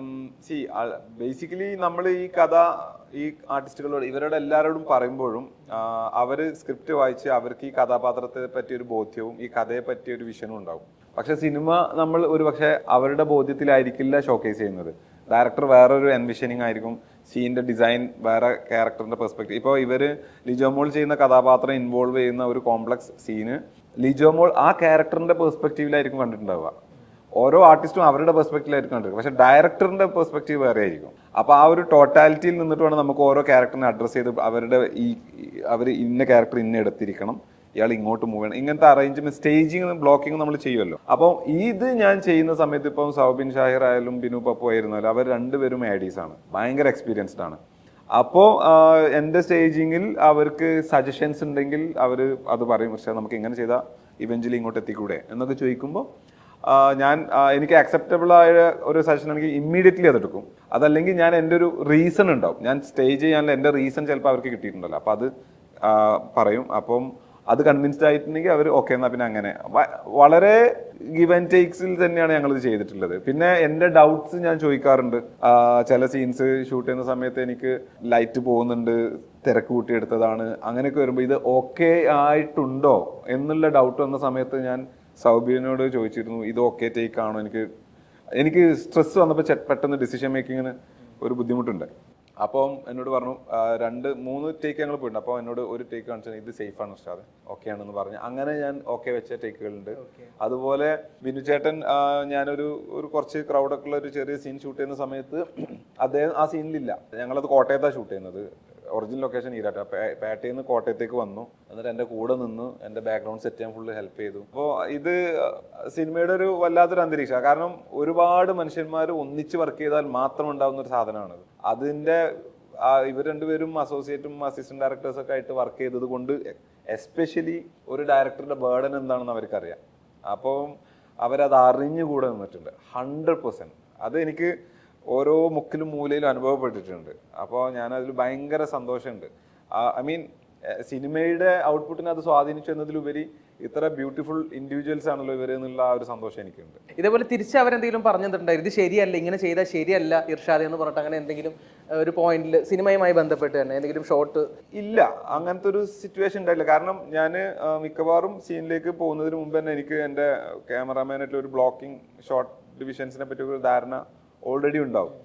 സി ബേസിക്കലി നമ്മൾ ഈ കഥ ഈ ആർട്ടിസ്റ്റുകളോട് ഇവരോട് എല്ലാവരോടും പറയുമ്പോഴും ആ, അവര് സ്ക്രിപ്റ്റ് വായിച്ച് അവർക്ക് ഈ കഥാപാത്രത്തെ പറ്റിയ ഒരു ബോധ്യവും ഈ കഥയെ പറ്റിയ ഒരു വിഷനും ഉണ്ടാവും പക്ഷെ സിനിമ നമ്മൾ ഒരു പക്ഷെ അവരുടെ ബോധ്യത്തിലായിരിക്കില്ല ഷോക്കേസ് ചെയ്യുന്നത് ഡയറക്ടർ വേറൊരു എൻവിഷനിങ് ആയിരിക്കും സീനിന്റെ ഡിസൈൻ വേറെ ക്യാരക്ടറിന്റെ പെർസ്പെക്റ്റീവ് ഇപ്പോൾ ഇവര് ലിജോമോൾ ചെയ്യുന്ന കഥാപാത്രം ഇൻവോൾവ് ചെയ്യുന്ന ഒരു കോംപ്ലക്സ് സീന് ലിജോമോൾ ആ ക്യാരക്ടറിന്റെ പെർസ്പെക്റ്റീവിലായിരിക്കും കണ്ടിട്ടുണ്ടാവുക ഓരോ ആർട്ടിസ്റ്റും അവരുടെ പെർസ്പെക്റ്റീവിലായിരിക്കും കണ്ടത് പക്ഷെ ഡയറക്ടറിന്റെ പെർസ്പെക്റ്റീവ് വേറെ ആയിരിക്കും അപ്പൊ ആ ഒരു ടോട്ടാലിറ്റിയിൽ നിന്നിട്ട് വേണം നമുക്ക് ഓരോ ക്യാരക്ടറിനെ അഡ്രസ്സ് ചെയ്ത് അവരുടെ ഈ അവർ ഇന്ന ക്യാരക്ടർ ഇന്ന എടുത്തിരിക്കണം ഇയാൾ ഇങ്ങോട്ട് മൂവ് ചെയ്യണം ഇങ്ങനത്തെ അറേഞ്ച്മെന്റ് സ്റ്റേജിങ് ബ്ലോക്കിംഗ് നമ്മൾ ചെയ്യുമല്ലോ അപ്പോൾ ഇത് ഞാൻ ചെയ്യുന്ന സമയത്ത് ഇപ്പം സൗബിൻ ഷാഹിർ ആയാലും ബിനു പപ്പു ആയിരുന്നാലും അവർ രണ്ടുപേരും ആഡീസ് ആണ് ഭയങ്കര എക്സ്പീരിയൻസ്ഡ് ആണ് അപ്പോൾ എൻ്റെ സ്റ്റേജിങ്ങിൽ അവർക്ക് സജഷൻസ് ഉണ്ടെങ്കിൽ അവർ അത് പറയും പക്ഷേ നമുക്ക് ഇങ്ങനെ ചെയ്താൽ ഇവഞ്ച്വലി ഇങ്ങോട്ട് എത്തിക്കൂടെ എന്നൊക്കെ ചോദിക്കുമ്പോൾ ആ, ഞാൻ ആ, എനിക്ക് അക്സെപ്റ്റബിൾ ആയ ഒരു സജഷൻ ആണെങ്കിൽ ഇമ്മീഡിയറ്റ്ലി അതെടുക്കും അതല്ലെങ്കിൽ ഞാൻ എൻ്റെ ഒരു റീസൺ ഉണ്ടാവും ഞാൻ സ്റ്റേജ് ചെയ്യാനുള്ള എൻ്റെ റീസൺ ചിലപ്പോൾ അവർക്ക് കിട്ടിയിട്ടുണ്ടല്ലോ അപ്പോൾ അത് ആ, പറയും അപ്പം അത് കൺവിൻസ്ഡ് ആയിട്ടുണ്ടെങ്കിൽ അവർ ഓക്കെ എന്നാൽ പിന്നെ അങ്ങനെ വ- വളരെ ഗിവ് ആൻഡ് ടേക്സിൽ തന്നെയാണ് ഞങ്ങൾ ഇത് ചെയ്തിട്ടുള്ളത് പിന്നെ എൻ്റെ ഡൗട്ട്സ് ഞാൻ ചോദിക്കാറുണ്ട് ആ, ചില സീൻസ് ഷൂട്ട് ചെയ്യുന്ന സമയത്ത് എനിക്ക് ലൈറ്റ് പോകുന്നുണ്ട് തിരക്ക് കൂട്ടിയെടുത്തതാണ് അങ്ങനെയൊക്കെ വരുമ്പോൾ ഇത് ഓക്കെ ആയിട്ടുണ്ടോ എന്നുള്ള ഡൗട്ട് വന്ന സമയത്ത് ഞാൻ സൗബിനോട് ചോദിച്ചിരുന്നു ഇത് ഓക്കെ ടേക്ക് ആണോ എനിക്ക് എനിക്ക് സ്ട്രെസ് വന്നപ്പോൾ ചെ- പെട്ടെന്ന് ഡിസിഷൻ മേക്കിങ്ങിന് ഒരു ബുദ്ധിമുട്ടുണ്ട് അപ്പം എന്നോട് പറഞ്ഞു ആ, രണ്ട് മൂന്ന് ടേക്ക് ഞങ്ങൾ പോയിട്ടുണ്ട് അപ്പോൾ എന്നോട് ഒരു ടേക്ക് കാണിച്ചാൽ ഇത് സേഫ് ആണ് ഉസ്താദ് ഓക്കെ ആണെന്ന് പറഞ്ഞു അങ്ങനെ ഞാൻ ഓക്കെ വെച്ച ടേക്കുകളുണ്ട് അതുപോലെ ബിനു ചേട്ടൻ ആ, ഞാനൊരു ഒരു കുറച്ച് ക്രൗഡൊക്കെ ഉള്ള ഒരു ചെറിയ സീൻ ഷൂട്ട് ചെയ്യുന്ന സമയത്ത് അദ്ദേഹം ആ സീനിലില്ല ഞങ്ങളത് കോട്ടയത്താണ് ഷൂട്ട് ചെയ്യുന്നത് ഒറിജിനൽ ലൊക്കേഷൻ ഈരാട്ട പേ- പേട്ടയിൽ നിന്ന് കോട്ടയത്തേക്ക് വന്നു എന്നിട്ട് എൻ്റെ കൂടെ നിന്ന് എൻ്റെ ബാക്ക്ഗ്രൗണ്ട് സെറ്റ് ചെയ്യാൻ ഫുള്ള് ഹെൽപ്പ് ചെയ്തു അപ്പോൾ ഇത് സിനിമയുടെ ഒരു വല്ലാത്തൊരു അന്തരീക്ഷമാണ് കാരണം ഒരുപാട് മനുഷ്യന്മാർ ഒന്നിച്ച് വർക്ക് ചെയ്താൽ മാത്രം ഉണ്ടാവുന്ന ഒരു സാധനമാണത് അതിൻ്റെ ആ, ഇവർ രണ്ടുപേരും അസോസിയേറ്റും അസിസ്റ്റന്റ് ഡയറക്ടേഴ്സ് ഒക്കെ ആയിട്ട് വർക്ക് ചെയ്തത് കൊണ്ട് എസ്പെഷ്യലി ഒരു ഡയറക്ടറുടെ ബേർഡൻ എന്താണെന്ന് അവർക്കറിയാം അപ്പം അവരത് അറിഞ്ഞുകൂടെ നിന്നിട്ടുണ്ട് ഹൺഡ്രഡ് പെർസെൻറ്റ് അത് എനിക്ക് ഓരോ മുക്കിലും മൂലയിലും അനുഭവപ്പെട്ടിട്ടുണ്ട് അപ്പോൾ ഞാനതിൽ ഭയങ്കര സന്തോഷമുണ്ട് ഐ മീൻ സിനിമയുടെ ഔട്ട്പുട്ടിനെ അത് സ്വാധീനിച്ചു എന്നതിലുപരി ഇത്ര ബ്യൂട്ടിഫുൾ ഇൻഡിവിജ്വൽസ് ആണല്ലോ ഇവർ എന്നുള്ള ആ ഒരു സന്തോഷം എനിക്കുണ്ട് ഇതേപോലെ തിരിച്ച് അവരെന്തെങ്കിലും പറഞ്ഞിട്ടുണ്ടായിരുന്നു ഇത് ശരിയല്ല ഇങ്ങനെ ചെയ്താൽ ശരിയല്ല ഇർഷാദ് എന്ന് പറഞ്ഞിട്ട് അങ്ങനെ എന്തെങ്കിലും ഏഹ്, ഒരു പോയിന്റിൽ സിനിമയുമായി ബന്ധപ്പെട്ട് തന്നെ എന്തെങ്കിലും ഷോട്ട് ഇല്ല അങ്ങനത്തെ ഒരു സിറ്റുവേഷൻ ഉണ്ടായില്ല കാരണം ഞാൻ മിക്കവാറും സീനിലേക്ക് പോകുന്നതിന് മുമ്പ് തന്നെ എനിക്ക് എൻ്റെ ക്യാമറാമാനായിട്ടുള്ള ഒരു ബ്ലോക്കിംഗ് ഷോട്ട് ഡിവിഷൻസിനെ പറ്റി ഒരു ധാരണ ഓൾറെഡി ഉണ്ടാവും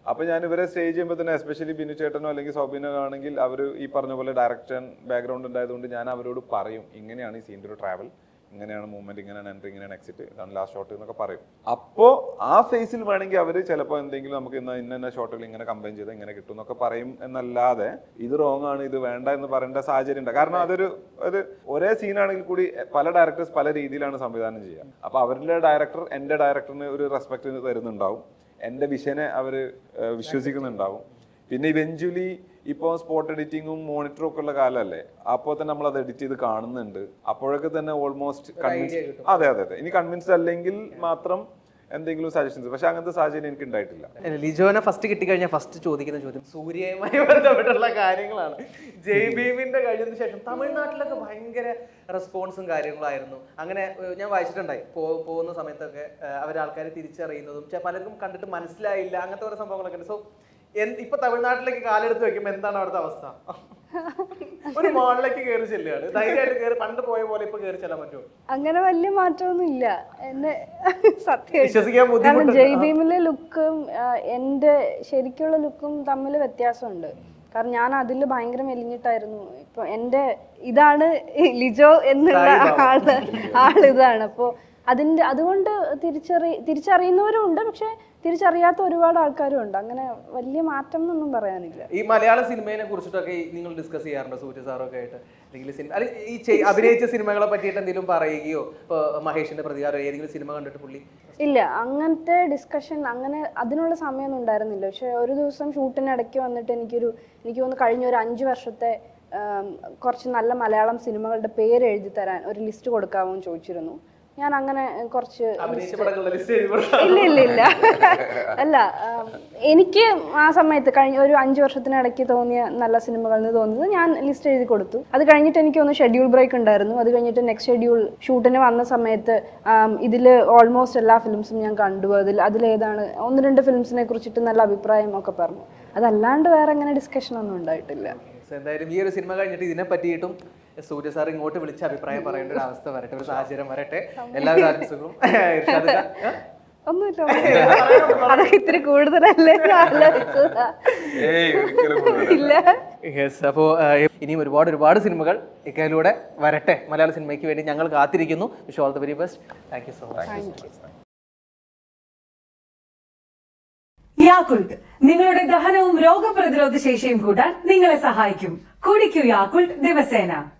അപ്പൊ ഞാൻ ഇവരെ സ്റ്റേജ് ചെയ്യുമ്പോൾ തന്നെ എസ്പെഷ്യലി ബിനു ചേട്ടനോ അല്ലെങ്കിൽ സൗബിനോ ആണെങ്കിൽ അവർ ഈ പറഞ്ഞ പോലെ ഡയറക്ഷൻ ബാക്ക്ഗ്രൗണ്ട് ഉണ്ടായതുകൊണ്ട് ഞാൻ അവരോട് പറയും ഇങ്ങനെയാണ് ഈ സീൻ്റെ ഒരു ട്രാവൽ ഇങ്ങനെയാണ് മൂവ്മെന്റ് ഇങ്ങനെയാണ് എൻട്രി ഇങ്ങനെയാണ് എക്സിറ്റ് ഇതാണ് ലാസ്റ്റ് ഷോട്ട് എന്നൊക്കെ പറയും അപ്പോൾ ആ ഫേസിൽ വേണമെങ്കിൽ അവർ ചിലപ്പോൾ എന്തെങ്കിലും നമുക്ക് ഇന്ന ഇന്ന ഇന്ന ഷോട്ടുകൾ ഇങ്ങനെ കമ്പൈൻ ചെയ്ത് ഇങ്ങനെ കിട്ടും എന്നൊക്കെ പറയും എന്നല്ലാതെ ഇത് റോങ് ആണ് ഇത് വേണ്ട എന്ന് പറയേണ്ട സാഹചര്യം ഉണ്ട് കാരണം അതൊരു ഒരു ഒരേ സീനാണെങ്കിൽ കൂടി പല ഡയറക്ടേഴ്സ് പല രീതിയിലാണ് സംവിധാനം ചെയ്യുക അപ്പൊ അവരുടെ ഡയറക്ടർ എന്റെ ഡയറക്ടറിന് ഒരു റെസ്പെക്ട് തരുന്നുണ്ടാവും എന്റെ വിഷനെ അവർ വിശ്വസിക്കുന്നുണ്ടാവും പിന്നെ ഇവഞ്ച്വലി ഇപ്പോൾ സ്പോട്ട് എഡിറ്റിങ്ങും മോണിറ്ററും ഒക്കെ ഉള്ള കാലമല്ലേ അപ്പോൾ തന്നെ നമ്മൾ അത് എഡിറ്റ് ചെയ്ത് കാണുന്നുണ്ട് അപ്പോഴൊക്കെ തന്നെ ഓൾമോസ്റ്റ് കൺവിൻസ് അതെ അതെ അതെ ഇനി കൺവിൻസ്ഡ് അല്ലെങ്കിൽ മാത്രം എന്തെങ്കിലും സജഷൻസ് പക്ഷെ അങ്ങനത്തെ സാഹചര്യം എനിക്ക് ഉണ്ടായിട്ടില്ല അല്ല, ലിജോനെ ഫസ്റ്റ് കിട്ടിക്കഴിഞ്ഞാൽ ഫസ്റ്റ് ചോദിക്കുന്ന ചോദ്യം സൂര്യയുമായി ബന്ധപ്പെട്ടുള്ള കാര്യങ്ങളാണ് ജയ് ഭീമിന്റെ കഴിഞ്ഞതിന് ശേഷം തമിഴ്നാട്ടിലൊക്കെ ഭയങ്കര റെസ്പോൺസും കാര്യങ്ങളായിരുന്നു അങ്ങനെ ഏഹ്, ഞാൻ വായിച്ചിട്ടുണ്ടായി പോ പോകുന്ന സമയത്തൊക്കെ അവർ ആൾക്കാരെ തിരിച്ചറിയുന്നതും ചെ- പലർക്കും കണ്ടിട്ട് മനസ്സിലായില്ല അങ്ങനത്തെ ഓരോ സംഭവങ്ങളൊക്കെ ഉണ്ട് സോ ഇപ്പൊ തമിഴ്നാട്ടിലേക്ക് കാലെടുത്ത് വെക്കുമ്പോൾ എന്താണ് അവിടുത്തെ അവസ്ഥ ഒരു മോളിലേക്ക് കയറി ചെല്ലുകയാണ് ധൈര്യമായിട്ട് കയറി പണ്ട് പോയ പോലെ ഇപ്പൊ കയറി ചെല്ലാൻ പറ്റുമോ അങ്ങനെ വലിയ മാറ്റമൊന്നും ഇല്ല എന്നെ സത്യം വിശ്വസിക്കാൻ കാരണം ബുദ്ധിമുട്ടുണ്ട്. ജയ് ഭീമിലെ ലുക്കും എൻ്റെ ശരിക്കുള്ള ലുക്കും തമ്മിൽ വ്യത്യാസമുണ്ട് കാരണം ഞാൻ അതിൽ ഭയങ്കര മെലിഞ്ഞിട്ടായിരുന്നു ഇപ്പൊ എൻ്റെ ഇതാണ് ലിജോ എന്നുള്ള ആള് ആളിതാണ് അപ്പോൾ അതിൻ്റെ അതുകൊണ്ട് തിരിച്ചറി തിരിച്ചറിയുന്നവരും ഉണ്ട് പക്ഷെ തിരിച്ചറിയാത്ത ഒരുപാട് ആൾക്കാരും ഉണ്ട് അങ്ങനെ വലിയ മാറ്റം എന്നൊന്നും പറയാനില്ല ഈ മലയാള സിനിമയെ കുറിച്ചിട്ടൊക്കെ ഈ നിങ്ങൾ ഡിസ്കസ് ചെയ്യാറുണ്ടോ സൂര്യ സാറൊക്കെ ആയിട്ട് അല്ലെങ്കിൽ സിനിമ അല്ലെങ്കിൽ ഈ ചെയ്- അഭിനയിച്ച സിനിമകളെ പറ്റിയിട്ട് എന്തെങ്കിലും പറയുകയോ ഇപ്പോൾ മഹേഷിന്റെ പ്രതികാരം ഏതെങ്കിലും സിനിമ കണ്ടിട്ട് പുള്ളി ഇല്ല അങ്ങനത്തെ ഡിസ്കഷൻ അങ്ങനെ അതിനുള്ള സമയമൊന്നും ഉണ്ടായിരുന്നില്ല പക്ഷെ ഒരു ദിവസം ഷൂട്ടിനിടയ്ക്ക് വന്നിട്ട് എനിക്കൊരു എനിക്ക് തോന്നുന്നു കഴിഞ്ഞ ഒരു അഞ്ച് വർഷത്തെ ആം, കുറച്ച് നല്ല മലയാളം സിനിമകളുടെ പേര് എഴുതി തരാൻ ഒരു ലിസ്റ്റ് കൊടുക്കാമോ എന്ന് ചോദിച്ചിരുന്നു ഞാൻ അങ്ങനെ കുറച്ച് അഭിനയിച്ച പടങ്ങളുടെ ലിസ്റ്റ് എഴുതി കൊടുത്താൽ ഇല്ല ഇല്ല ഇല്ല അല്ല ആം, എനിക്ക് ആ സമയത്ത് കഴിഞ്ഞ ഒരു അഞ്ച് വർഷത്തിനിടയ്ക്ക് തോന്നിയ നല്ല സിനിമകളിൽ നിന്ന് തോന്നിയത് ഞാൻ ലിസ്റ്റ് എഴുതി കൊടുത്തു അത് കഴിഞ്ഞിട്ട് എനിക്ക് ഒന്ന് ഷെഡ്യൂൾ ബ്രേക്ക് ഉണ്ടായിരുന്നു അത് കഴിഞ്ഞിട്ട് നെക്സ്റ്റ് ഷെഡ്യൂൾ ഷൂട്ടിന് വന്ന സമയത്ത് ഇതിൽ ഓൾമോസ്റ്റ് എല്ലാ ഫിലിംസും ഞാൻ കണ്ടു അതിൽ അതിലേതാണ് ഒന്ന് രണ്ട് ഫിലിംസിനെ കുറിച്ചിട്ട് നല്ല അഭിപ്രായം ഒക്കെ പറഞ്ഞു അതല്ലാണ്ട് വേറെ അങ്ങനെ ഡിസ്കഷൻ ഒന്നും ഉണ്ടായിട്ടില്ല So, എന്തായാലും ഈ ഒരു സിനിമ കഴിഞ്ഞിട്ട് ഇതിനെ പറ്റിയിട്ടും സൂര്യ സാർ ഇങ്ങോട്ട് വിളിച്ച് അഭിപ്രായം പറയേണ്ട ഒരു അവസ്ഥ വരട്ടെ ഒരു സാഹചര്യം വരട്ടെ എല്ലാവരും ആശംസകളും ഇർഷാദ് ഖാൻ, ഏ? ഒന്നുമില്ല ഒന്നുമില്ല. അതൊക്കെ ഇത്തിരി കൂടുതലല്ലേ എന്ന് ആലോചിച്ചതാ. ഏയ് ഒരിക്കലും കൊണ്ടുവരില്ല. ഇല്ല യെസ് അപ്പോൾ ഇനിയും ഒരുപാട് ഒരുപാട് സിനിമകൾ ഇക്കയിലൂടെ വരട്ടെ മലയാള സിനിമയ്ക്ക് വേണ്ടി ഞങ്ങൾ കാത്തിരിക്കുന്നു wish all the very best thank you so much Yakult നിങ്ങളുടെ ദഹനവും രോഗപ്രതിരോധ ശേഷിയും കൂട്ടാൻ നിങ്ങളെ സഹായിക്കും കുടിക്കൂ യാക്കുൾട്ട് ദിവസേന